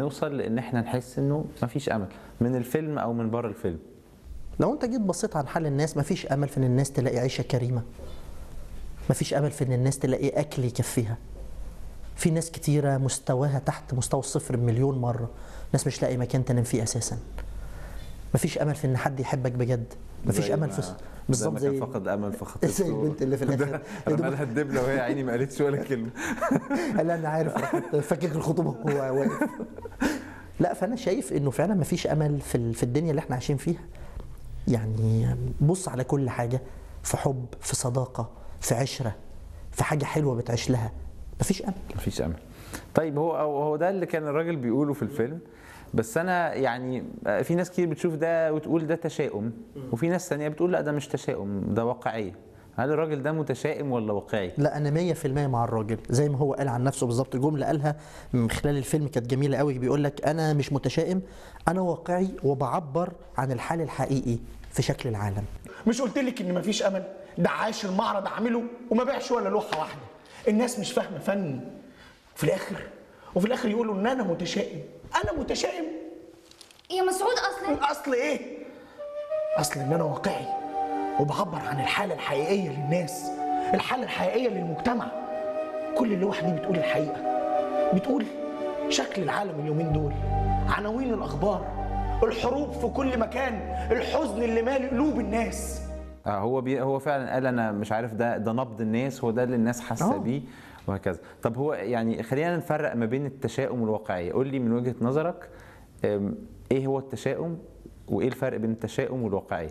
نوصل لان احنا نحس انه مفيش امل من الفيلم او من بره الفيلم لو انت جيت بصيت عن حال الناس مفيش امل في ان الناس تلاقي عيشه كريمه مفيش امل في ان الناس تلاقي اكل يكفيها في ناس كتيره مستواها تحت مستوى الصفر بمليون مره ناس مش لاقي مكان تنام فيه اساسا مفيش امل في ان حد يحبك بجد مفيش زي امل ما- في زي بالظبط ما زي كان فقد امل في خطيبته زي البنت اللي في الآخر. رمى لها الدبله وهي عيني ما قالتش ولا كلمه لا انا عارف رحت فاكك الخطوبه وهو واقف لا فانا شايف انه فعلا مفيش امل في ال- في الدنيا اللي احنا عايشين فيها يعني بص على كل حاجه في حب في صداقه في عشره في حاجه حلوه بتعيش لها مفيش امل مفيش امل طيب هو هو هو ده اللي كان الراجل بيقوله في الفيلم بس انا يعني في ناس كتير بتشوف ده وتقول ده تشاؤم وفي ناس ثانيه بتقول لا ده مش تشاؤم ده واقعيه هل الراجل ده متشائم ولا واقعي لا انا 100% مع الراجل زي ما هو قال عن نفسه بالظبط جمله قالها من خلال الفيلم كانت جميله قوي بيقول لك انا مش متشائم انا واقعي وبعبر عن الحال الحقيقي في شكل العالم مش قلت لك ان مفيش امل ده عاش المعرض عامله وما باعش ولا لوحه واحده الناس مش فاهمه فن في الاخر وفي الاخر يقولوا ان انا متشائم انا متشائم يا مسعود اصلا اصل ايه اصل ان انا واقعي وبعبر عن الحاله الحقيقيه للناس الحاله الحقيقيه للمجتمع كل اللوح دي بتقول الحقيقه بتقول شكل العالم اليومين دول عناوين الاخبار الحروب في كل مكان الحزن اللي مالي قلوب الناس آه هو بي هو فعلا قال انا مش عارف ده ده نبض الناس هو ده اللي الناس حاسه آه. بيه وهكذا طب هو يعني خلينا نفرق ما بين التشاؤم والواقعيه قول لي من وجهه نظرك أم، ايه هو التشاؤم وايه الفرق بين التشاؤم والواقعيه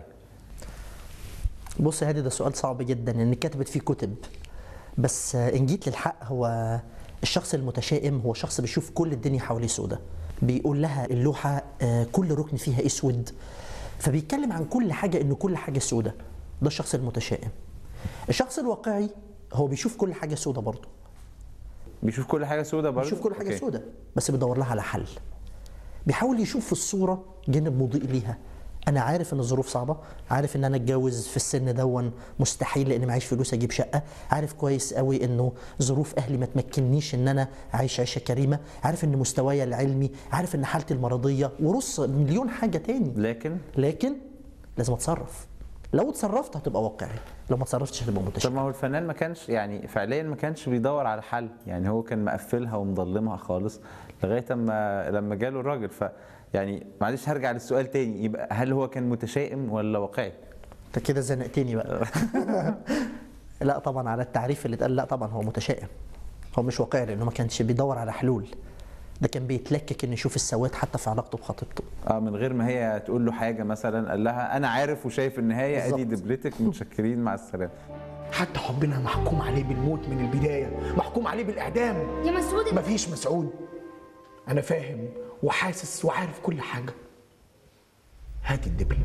بص يا هادي ده سؤال صعب جدا ان كتبت فيه كتب بس آه، ان جيت للحق هو الشخص المتشائم هو شخص بيشوف كل الدنيا حواليه سودة بيقول لها اللوحة آه، كل ركن فيها اسود فبيتكلم عن كل حاجة ان كل حاجة سودة ده الشخص المتشائم الشخص الواقعي هو بيشوف كل حاجة سودة برضه بيشوف كل حاجه سودة برضه بيشوف كل حاجة أوكي. سودة بس بيدور لها على حل بيحاول يشوف في الصورة جانب مضيء ليها أنا عارف إن الظروف صعبة عارف إن أنا أتجوز في السن دون مستحيل لأن معيش فلوس أجيب شقة عارف كويس قوي إنه ظروف أهلي ما تمكننيش إن أنا أعيش عيشة كريمة عارف إن مستواي العلمي عارف إن حالتي المرضية ورص مليون حاجة تاني لكن لكن لازم أتصرف لو اتصرفت هتبقى واقعي لو ما اتصرفتش هتبقى طب متشائم ما هو الفنان ما كانش يعني فعليا ما كانش بيدور على حل يعني هو كان مقفلها ومضلمها خالص لغايه اما لما جاله الراجل ف يعني معلش هرجع للسؤال تاني يبقى هل هو كان متشائم ولا واقعي؟ انت كده زنقتني بقى لا طبعا على التعريف اللي اتقال لا طبعا هو متشائم هو مش واقعي لانه ما كانش بيدور على حلول ده كان بيتلكك انه يشوف السواد حتى في علاقته بخطيبته اه من غير ما هي تقول له حاجه مثلا قال لها انا عارف وشايف النهايه ادي بالظبط. دبلتك متشكرين مع السلامه حتى حبنا محكوم عليه بالموت من البدايه محكوم عليه بالاعدام يا مسعود مفيش مسعود انا فاهم وحاسس وعارف كل حاجه هات الدبل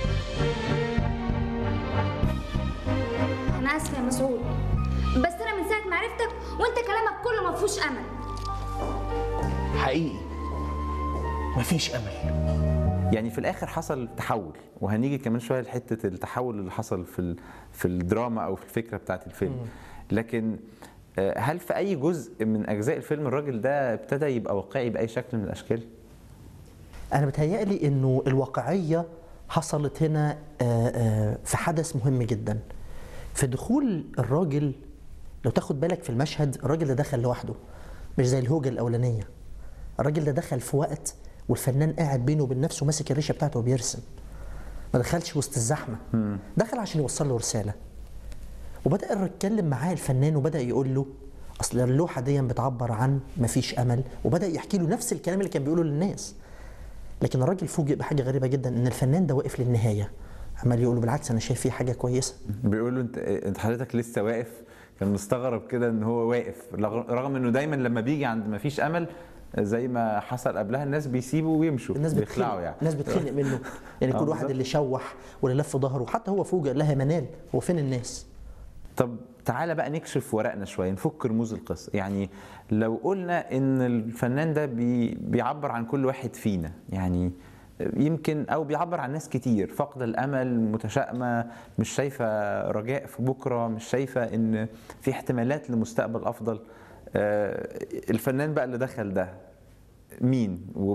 انا اسفه يا مسعود بس انا من ساعه ما عرفتك وانت كلامك كله ما فيهوش امل حقيقي مفيش امل يعني في الاخر حصل تحول وهنيجي كمان شويه لحته التحول اللي حصل في ال- في الدراما او في الفكره بتاعت الفيلم لكن آه، هل في اي جزء من اجزاء الفيلم الراجل ده ابتدى يبقى واقعي باي شكل من الاشكال؟ انا بتهيألي انه الواقعيه حصلت هنا آه، آه، في حدث مهم جدا في دخول الراجل لو تاخد بالك في المشهد الراجل ده دخل لوحده مش زي الهوجه الاولانيه الراجل ده دخل في وقت والفنان قاعد بينه وبين نفسه ماسك الريشه بتاعته وبيرسم ما دخلش وسط الزحمه دخل عشان يوصل له رساله وبدا يتكلم معاه الفنان وبدا يقول له اصل اللوحه دي بتعبر عن مفيش امل وبدا يحكي له نفس الكلام اللي كان بيقوله للناس لكن الراجل فوجئ بحاجه غريبه جدا ان الفنان ده واقف للنهايه عمال يقول له بالعكس انا شايف فيه حاجه كويسه بيقول له انت انت حضرتك لسه واقف كان مستغرب كده ان هو واقف رغ- رغم انه دايما لما بيجي عند ما فيش امل زي ما حصل قبلها الناس بيسيبوا ويمشوا الناس بيخلعوا بتخنق يعني الناس بتخنق منه يعني آه، كل واحد بالظبط. اللي شوح واللي لف ظهره حتى هو فوجئ لها يا منال هو فين الناس طب تعالى بقى نكشف ورقنا شويه نفك رموز القصه يعني لو قلنا ان الفنان ده بي بيعبر عن كل واحد فينا يعني يمكن او بيعبر عن ناس كتير فقد الامل متشائمه مش شايفه رجاء في بكره مش شايفه ان في احتمالات لمستقبل افضل آه، الفنان بقى اللي دخل ده مين